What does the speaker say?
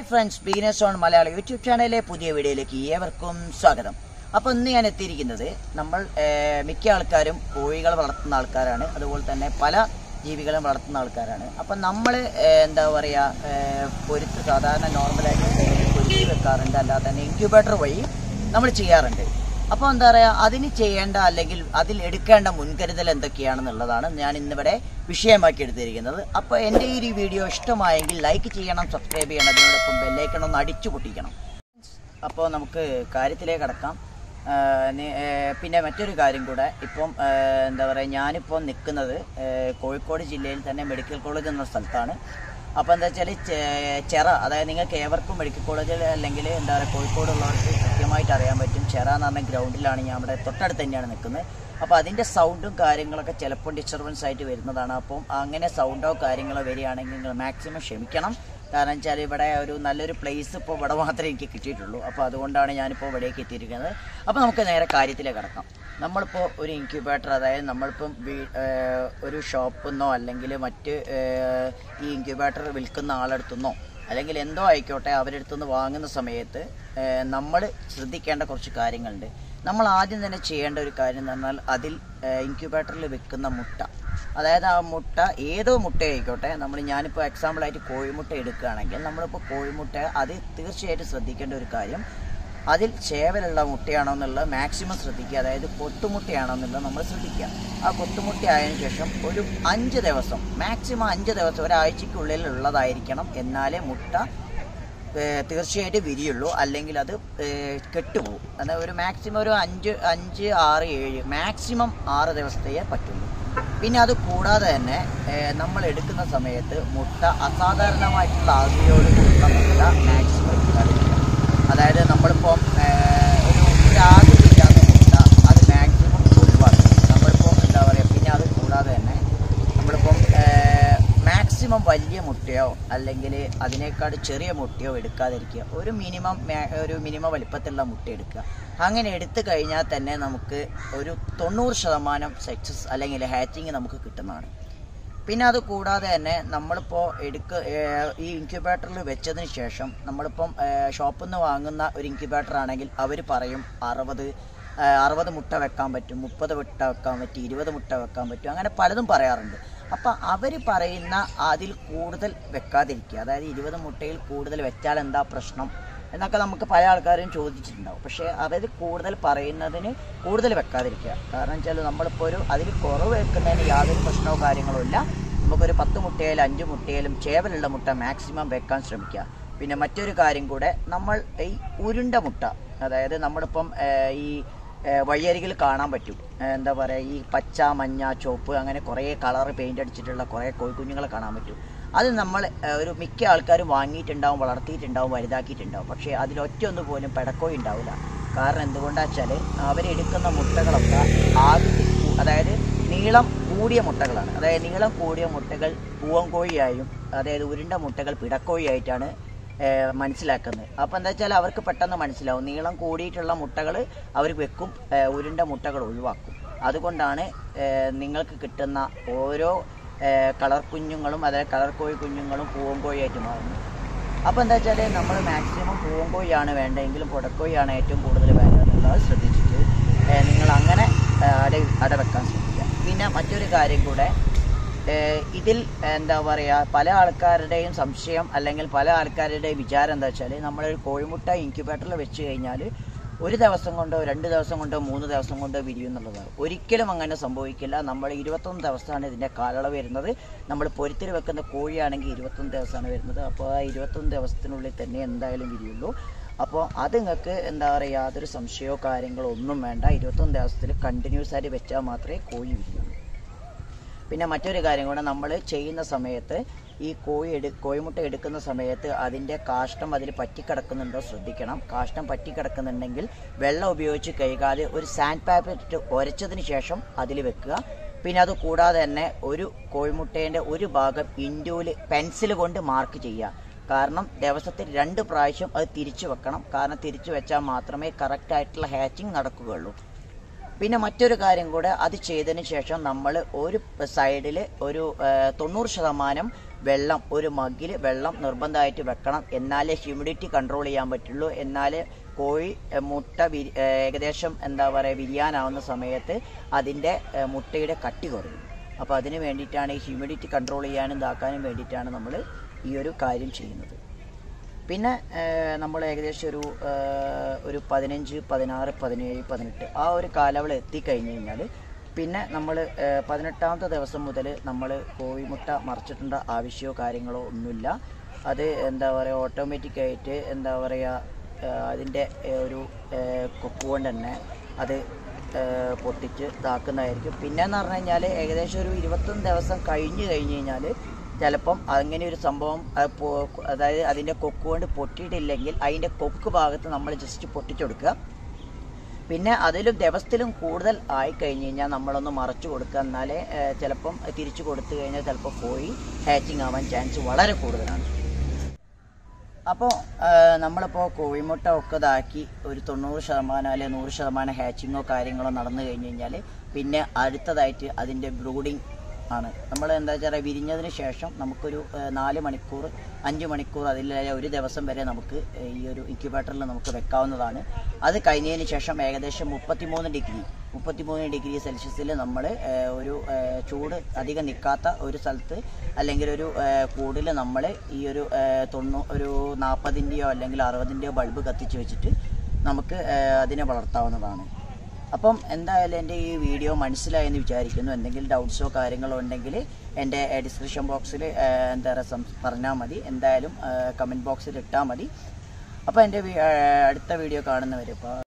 friends beginners on Malayalam YouTube ചാനലിലെ പുതിയ വീഡിയോയിലേക്ക് ഏവർക്കും സ്വാഗതം അപ്പോൾ ഇന്ന് ഞാൻ എത്തിയിരിക്കുന്നത് നമ്മൾ ഏർ, മിക്ക ആൾക്കാരും കോഴികൾ വളർത്തുന്ന ആൾക്കാരാണ് അതുപോലെ തന്നെ പല ജീവികളും വളർത്തുന്ന ആൾക്കാരാണ് അപ്പം നമ്മൾ എന്താ പറയുക പൊരുത്ത് സാധാരണ നോർമലായിട്ട് പൊരുത്തി വെക്കാറുണ്ട് അല്ലാതെ തന്നെ ഇൻക്യുബേറ്റർ വഴി നമ്മൾ ചെയ്യാറുണ്ട് അപ്പോൾ എന്താ പറയുക അതിന് ചെയ്യേണ്ട അല്ലെങ്കിൽ അതിൽ എടുക്കേണ്ട മുൻകരുതൽ എന്തൊക്കെയാണെന്നുള്ളതാണ് ഞാൻ ഇന്നിവിടെ വിഷയമാക്കി എടുത്തിരിക്കുന്നത് അപ്പോൾ എൻ്റെ ഈ ഒരു വീഡിയോ ഇഷ്ടമായെങ്കിൽ ലൈക്ക് ചെയ്യണം സബ്സ്ക്രൈബ് ചെയ്യണം അതിനോടൊപ്പം ബെല്ലൈക്കണം ഒന്ന് അടിച്ചു പൊട്ടിക്കണം അപ്പോൾ നമുക്ക് കാര്യത്തിലേക്ക് കടക്കാം ആ, നി- ഏ, പിന്നെ മറ്റൊരു കാര്യം കൂടെ ഇപ്പം ആ, എന്താ പറയുക ഞാനിപ്പോൾ നിൽക്കുന്നത് ഏ, കോഴിക്കോട് ജില്ലയിൽ തന്നെ മെഡിക്കൽ കോളേജ് എന്ന സ്ഥലത്താണ് അപ്പോൾ എന്താ വെച്ചാൽ ചെറ അതായത് നിങ്ങൾക്ക് ഏവർക്കും മെഡിക്കൽ കോളേജിൽ അല്ലെങ്കിൽ എന്താ പറയുക കോഴിക്കോടുള്ളവർക്ക് കൃത്യമായിട്ട് അറിയാൻ പറ്റും ചെറ എന്ന് പറഞ്ഞ ഗ്രൗണ്ടിലാണ് ഞാൻ ഇവിടെ തൊട്ടടുത്ത് തന്നെയാണ് നിൽക്കുന്നത് അപ്പോൾ അതിൻ്റെ സൗണ്ടും കാര്യങ്ങളൊക്കെ ചിലപ്പോൾ ഡിസ്റ്റർബൻസ് ആയിട്ട് വരുന്നതാണ് അപ്പം അങ്ങനെ സൗണ്ടോ കാര്യങ്ങളോ വരികയാണെങ്കിൽ നിങ്ങൾ മാക്സിമം ക്ഷമിക്കണം കാരണം വെച്ചാൽ ഇവിടെ ഒരു നല്ലൊരു പ്ലേസ് ഇപ്പോൾ ഇവിടെ മാത്രമേ എനിക്ക് കിട്ടിയിട്ടുള്ളൂ അപ്പോൾ അതുകൊണ്ടാണ് ഞാനിപ്പോൾ ഇവിടേക്ക് എത്തിയിരിക്കുന്നത് അപ്പോൾ നമുക്ക് നേരെ കാര്യത്തിലേക്ക് കടക്കാം നമ്മളിപ്പോൾ ഒരു ഇൻക്യുബേറ്റർ അതായത് നമ്മളിപ്പം വീ ഏഹ് ഒരു ഷോപ്പിൽ നിന്നോ അല്ലെങ്കിൽ മറ്റ് ഏഹ് ഈ ഇൻക്യുബേറ്റർ വിൽക്കുന്ന ആളെടുത്തുനിന്നോ അല്ലെങ്കിൽ എന്തോ ആയിക്കോട്ടെ അവരുടെ അടുത്തുനിന്ന് വാങ്ങുന്ന സമയത്ത് നമ്മൾ ശ്രദ്ധിക്കേണ്ട കുറച്ച് കാര്യങ്ങളുണ്ട് നമ്മൾ ആദ്യം തന്നെ ചെയ്യേണ്ട ഒരു കാര്യം എന്ന് പറഞ്ഞാൽ അതിൽ ഇൻക്യുബേറ്ററിൽ വെക്കുന്ന മുട്ട അതായത് ആ മുട്ട ഏതോ മുട്ട ആയിക്കോട്ടെ നമ്മൾ ഞാനിപ്പോൾ എക്സാമ്പിളായിട്ട് കോഴിമുട്ട എടുക്കുകയാണെങ്കിൽ നമ്മളിപ്പോൾ കോഴിമുട്ട അത് തീർച്ചയായിട്ടും ശ്രദ്ധിക്കേണ്ട ഒരു കാര്യം അതിൽ ചേവലുള്ള മുട്ടയാണോ എന്നുള്ളത് മാക്സിമം ശ്രദ്ധിക്കുക അതായത് കൊത്തുമുട്ടയാണോ എന്നുള്ളത് നമ്മൾ ശ്രദ്ധിക്കുക ആ കൊത്തുമുട്ട ആയതിനു ശേഷം ഒരു അഞ്ച് ദിവസം മാക്സിമം അഞ്ച് ദിവസം ഒരാഴ്ചയ്ക്കുള്ളിൽ ഉള്ളതായിരിക്കണം എന്നാലേ മുട്ട ഏഹ് തീർച്ചയായിട്ടും വിരിയുള്ളൂ അല്ലെങ്കിൽ അത് ഏഹ് കെട്ടുപോകും എന്നാൽ ഒരു മാക്സിമം ഒരു അഞ്ച് അഞ്ച് ആറ് ഏഴ് മാക്സിമം ആറ് ദിവസത്തെയേ പറ്റുള്ളൂ പിന്നെ അത് കൂടാതെ തന്നെ ഏഹ് നമ്മൾ എടുക്കുന്ന സമയത്ത് മുട്ട അസാധാരണമായിട്ടുള്ള ആകൃതിയോട് കൂടിയുള്ള മുട്ട മാക്സിമം എടുക്കാതിരിക്കുക അതായത് നമ്മളിപ്പോൾ ഏഹ് ഒരു ഒരു ആകൃതിയില്ലാത്ത മുട്ട അത് മാക്സിമം ഒഴിവാക്കും നമ്മളിപ്പോൾ എന്താ പറയുക പിന്നെ അത് കൂടാതെ തന്നെ നമ്മളിപ്പം മാക്സിമം വലിയ മുട്ടയോ അല്ലെങ്കിൽ അതിനേക്കാൾ ചെറിയ മുട്ടയോ എടുക്കാതിരിക്കുക ഒരു മിനിമം ഒരു മിനിമം വലിപ്പത്തിലുള്ള മുട്ട എടുക്കുക അങ്ങനെ എടുത്തു കഴിഞ്ഞാൽ തന്നെ നമുക്ക് ഒരു തൊണ്ണൂറ് ശതമാനം സക്സസ് അല്ലെങ്കിൽ ഹാച്ചിങ് നമുക്ക് കിട്ടുന്നതാണ് പിന്നെ അത് കൂടാതെ തന്നെ നമ്മളിപ്പോൾ എടുക്ക ഏഹ് ഈ ഇൻക്യുബേറ്ററിൽ വെച്ചതിന് ശേഷം നമ്മളിപ്പം ഷോപ്പിൽ നിന്ന് വാങ്ങുന്ന ഒരു ഇൻക്യുബേറ്റർ ആണെങ്കിൽ അവർ പറയും അറുപത് അറുപത് മുട്ട വെക്കാൻ പറ്റും മുപ്പത് മുട്ട വെക്കാൻ പറ്റും ഇരുപത് മുട്ട വെക്കാൻ പറ്റും അങ്ങനെ പലതും പറയാറുണ്ട് അപ്പം അവർ പറയുന്ന അതിൽ കൂടുതൽ വെക്കാതിരിക്കുക അതായത് ഇരുപത് മുട്ടയിൽ കൂടുതൽ വെച്ചാൽ എന്താ പ്രശ്നം എന്നൊക്കെ നമുക്ക് പല ആൾക്കാരും ചോദിച്ചിട്ടുണ്ടാവും പക്ഷേ അവർ കൂടുതൽ പറയുന്നതിന് കൂടുതൽ വെക്കാതിരിക്കുക കാരണം വെച്ചാൽ നമ്മളിപ്പോൾ ഒരു അതിൽ കുറവ് വെക്കുന്നതിന് യാതൊരു പ്രശ്നമോ കാര്യങ്ങളോ ഇല്ല നമുക്കൊരു പത്ത് മുട്ടയിലും അഞ്ച് മുട്ടയിലും ചേവലുള്ള മുട്ട മാക്സിമം വെക്കാൻ ശ്രമിക്കുക പിന്നെ മറ്റൊരു കാര്യം കൂടെ നമ്മൾ ഈ ഉരുണ്ട മുട്ട അതായത് നമ്മളിപ്പം ഏഹ്, ഈ ഏഹ്, വഴിയരികിൽ കാണാൻ പറ്റും ഏഹ്, എന്താ പറയുക ഈ പച്ച മഞ്ഞ ചുവപ്പ് അങ്ങനെ കുറേ കളർ പെയിൻ്റ് അടിച്ചിട്ടുള്ള കുറേ കോഴിക്കുഞ്ഞുങ്ങളെ കാണാൻ പറ്റും അത് നമ്മൾ ഏഹ്, ഒരു മിക്ക ആൾക്കാരും വാങ്ങിയിട്ടുണ്ടാവും വളർത്തിയിട്ടുണ്ടാവും വലുതാക്കിയിട്ടുണ്ടാവും പക്ഷേ അതിലൊറ്റൊന്നു പോലും പെടക്കോയി ഉണ്ടാവില്ല കാരണം എന്തുകൊണ്ടാണെന്ന് വെച്ചാൽ അവരെടുക്കുന്ന മുട്ടകളൊക്കെ ആകൃതി കൂ- അതായത് നീളം കൂടിയ മുട്ടകളാണ് അതായത് നീളം കൂടിയ മുട്ടകൾ പൂവൻകോഴിയായും അതായത് ഉരുണ്ട മുട്ടകൾ പിടക്കോഴിയായിട്ടാണ് ഏഹ് മനസ്സിലാക്കുന്നത് അപ്പോൾ എന്താ വെച്ചാൽ അവർക്ക് പെട്ടെന്ന് മനസ്സിലാവും നീളം കൂടിയിട്ടുള്ള മുട്ടകൾ അവർ വെക്കും ഏഹ് ഉരുണ്ട മുട്ടകൾ ഒഴിവാക്കും അതുകൊണ്ടാണ് ഏഹ് നിങ്ങൾക്ക് കിട്ടുന്ന ഓരോ ഏഹ് കളർ കുഞ്ഞുങ്ങളും അതായത് കളർ കോഴി കുഞ്ഞുങ്ങളും പൂവൻകോഴിയായിട്ട് മാറുന്നു അപ്പോൾ എന്താ വെച്ചാൽ നമ്മൾ മാക്സിമം പൂവൻകോഴിയാണ് വേണ്ടതെങ്കിലും പുടക്കോഴിയാണ് ഏറ്റവും കൂടുതൽ വേണ്ടതെന്നുള്ളത് ശ്രദ്ധിച്ചിട്ട് ഏഹ് നിങ്ങൾ അങ്ങനെ ഏഹ് അട അട വെക്കാൻ ശ്രമിക്കുക പിന്നെ മറ്റൊരു കാര്യം കൂടെ ഏഹ് ഇതിൽ എന്താ പറയുക പല ആൾക്കാരുടെയും സംശയം അല്ലെങ്കിൽ പല ആൾക്കാരുടെയും വിചാരം എന്താ വെച്ചാൽ നമ്മളൊരു കോഴിമുട്ട ഇൻക്യുബേറ്ററിൽ വെച്ച് കഴിഞ്ഞാൽ ഒരു ദിവസം കൊണ്ടോ രണ്ട് ദിവസം കൊണ്ടോ മൂന്ന് ദിവസം കൊണ്ടോ വിരിയും എന്നുള്ളതാണ് ഒരിക്കലും അങ്ങനെ സംഭവിക്കില്ല നമ്മൾ ഇരുപത്തൊന്ന് ദിവസമാണ് ഇതിൻ്റെ കാലയളവ് വരുന്നത് നമ്മൾ പൊരുത്തിൽ വെക്കുന്ന കോഴിയാണെങ്കിൽ ഇരുപത്തൊന്ന് ദിവസമാണ് വരുന്നത് അപ്പോൾ ആ ഇരുപത്തൊന്ന് ദിവസത്തിനുള്ളിൽ തന്നെ എന്തായാലും വിരിയുള്ളൂ അപ്പോൾ അത് നിങ്ങൾക്ക് എന്താ പറയുക യാതൊരു സംശയമോ കാര്യങ്ങളോ ഒന്നും വേണ്ട ഇരുപത്തൊന്ന് ദിവസത്തിൽ കണ്ടിന്യൂസ് ആയിട്ട് വെച്ചാൽ മാത്രമേ കോഴി വിരിയുള്ളൂ പിന്നെ മറ്റൊരു കാര്യം കൂടെ നമ്മൾ ചെയ്യുന്ന സമയത്ത് ഈ കോഴി എടു കോഴിമുട്ട എടുക്കുന്ന സമയത്ത് അതിൻ്റെ കാഷ്ടം അതിൽ പറ്റിക്കിടക്കുന്നുണ്ടോ ശ്രദ്ധിക്കണം കാഷ്ടം പറ്റിക്കിടക്കുന്നുണ്ടെങ്കിൽ വെള്ളം ഉപയോഗിച്ച് കഴുകാതെ ഒരു സാൻഡ് പേപ്പർ ഇട്ട് ഉരച്ചതിന് ശേഷം അതിൽ വെക്കുക പിന്നെ അത് കൂടാതെ തന്നെ ഒരു കോഴിമുട്ടേൻ്റെ ഒരു ഭാഗം ഇൻഡൂല് പെൻസിൽ കൊണ്ട് മാർക്ക് ചെയ്യുക കാരണം ദിവസത്തിൽ രണ്ട് പ്രാവശ്യം അത് തിരിച്ചു വെക്കണം കാരണം തിരിച്ചു വെച്ചാൽ മാത്രമേ കറക്റ്റ് ആയിട്ടുള്ള ഹാച്ചിങ് നടക്കുകയുള്ളൂ പിന്നെ മറ്റൊരു കാര്യം കൂടെ അത് ചെയ്തതിന് ശേഷം നമ്മൾ ഒരു സൈഡിൽ ഒരു ആ, തൊണ്ണൂറ് ശതമാനം വെള്ളം ഒരു മഗ്ഗിൽ വെള്ളം നിർബന്ധമായിട്ട് വെക്കണം എന്നാലേ ഹ്യൂമിഡിറ്റി കൺട്രോൾ ചെയ്യാൻ പറ്റുള്ളൂ എന്നാലേ കോഴി ഏഹ്, മുട്ട വിരി ഏഹ്, ഏകദേശം എന്താ പറയുക വിരിയാനാവുന്ന സമയത്ത് അതിൻ്റെ ഏഹ്, മുട്ടയുടെ കട്ടി കുറയും അപ്പോൾ അതിന് വേണ്ടിയിട്ടാണ് ഈ ഹ്യൂമിഡിറ്റി കൺട്രോൾ ചെയ്യാനും ഇതാക്കാനും വേണ്ടിയിട്ടാണ് നമ്മൾ ഈ ഒരു കാര്യം ചെയ്യുന്നത് പിന്നെ നമ്മൾ ഏകദേശം ഒരു ഏഹ്, ഒരു പതിനഞ്ച് പതിനാറ് പതിനേഴ് പതിനെട്ട് ആ ഒരു കാലയളവ് എത്തിക്കഴിഞ്ഞ് കഴിഞ്ഞാൽ പിന്നെ നമ്മൾ പതിനെട്ടാമത്തെ ദിവസം മുതൽ നമ്മൾ കോഴിമുട്ട മറച്ചിട്ടേണ്ട ആവശ്യമോ കാര്യങ്ങളോ ഒന്നുമില്ല അത് എന്താ പറയുക ഓട്ടോമാറ്റിക്കായിട്ട് എന്താ പറയുക അതിൻ്റെ ഒരു ഏഹ്, കൊക്ക് കൊണ്ട് തന്നെ അത് ഏഹ്, പൊട്ടിച്ച് ഇതാക്കുന്നതായിരിക്കും പിന്നെന്ന് പറഞ്ഞു കഴിഞ്ഞാൽ ഏകദേശം ഒരു ഇരുപത്തൊന്ന് ദിവസം കഴിഞ്ഞ് കഴിഞ്ഞ് കഴിഞ്ഞാൽ ചിലപ്പം അങ്ങനെ ഒരു സംഭവം അത് പോ- അതായത് അതിൻ്റെ കൊക്ക് കൊണ്ട് പൊട്ടിയിട്ടില്ലെങ്കിൽ അതിൻ്റെ കൊക്ക് ഭാഗത്ത് നമ്മൾ ജസ്റ്റ് പൊട്ടിച്ചു കൊടുക്കുക പിന്നെ അതിലും ദിവസത്തിലും കൂടുതൽ ആയി കഴിഞ്ഞ് കഴിഞ്ഞാൽ നമ്മളൊന്ന് മറച്ചു കൊടുക്കുക എന്നാലേ ഏഹ്, ചിലപ്പം തിരിച്ചു കൊടുത്തു കഴിഞ്ഞാൽ ചിലപ്പോൾ പോയി ഹാച്ചിങ് ആവാൻ ചാൻസ് വളരെ കൂടുതലാണ് അപ്പോൾ നമ്മളിപ്പോൾ കോഴിമുട്ട ഒക്കെ ഇതാക്കി ഒരു തൊണ്ണൂറ് ശതമാനം അല്ലെങ്കിൽ നൂറ് ശതമാനം ഹാച്ചിങ്ങോ കാര്യങ്ങളോ നടന്നു കഴിഞ്ഞ് കഴിഞ്ഞാൽ പിന്നെ അടുത്തതായിട്ട് അതിൻ്റെ ബ്രൂഡിങ് ആണ് നമ്മൾ എന്താ വെച്ചാൽ വിരിഞ്ഞതിന് ശേഷം നമുക്കൊരു ഏഹ്, നാല് മണിക്കൂർ അഞ്ച് മണിക്കൂർ അതിൽ ഒരു ദിവസം വരെ നമുക്ക് ഏഹ്, ഈ ഒരു ഇൻക്യുബേറ്ററിൽ നമുക്ക് വെക്കാവുന്നതാണ് അത് കഴിഞ്ഞതിന് ശേഷം ഏകദേശം മുപ്പത്തിമൂന്ന് ഡിഗ്രി മുപ്പത്തിമൂന്ന് ഡിഗ്രി സെൽഷ്യസിൽ നമ്മൾ ഒരു ഏഹ്, ചൂട് അധികം നിൽക്കാത്ത ഒരു സ്ഥലത്ത് അല്ലെങ്കിൽ ഒരു കൂടിൽ നമ്മൾ ഈ ഒരു ഏഹ്, തൊണ്ണൂ ഒരു നാൽപ്പതിൻ്റെയോ അല്ലെങ്കിൽ അറുപതിൻ്റെയോ ബൾബ് കത്തിച്ച് വെച്ചിട്ട് നമുക്ക് ഏഹ്, അതിനെ വളർത്താവുന്നതാണ് അപ്പം എന്തായാലും എൻ്റെ ഈ വീഡിയോ മനസ്സിലായെന്ന് വിചാരിക്കുന്നു എന്തെങ്കിലും ഡൗട്ട്സോ കാര്യങ്ങളോ ഉണ്ടെങ്കിൽ എൻ്റെ ഡിസ്ക്രിപ്ഷൻ ബോക്സിൽ എന്താ പറയുക സം പറഞ്ഞാൽ മതി എന്തായാലും കമൻറ്റ് ബോക്സിൽ ഇട്ടാൽ മതി അപ്പോൾ എൻ്റെ വി- ഏഹ്, അടുത്ത വീഡിയോ കാണുന്നവർ ഇപ്പോൾ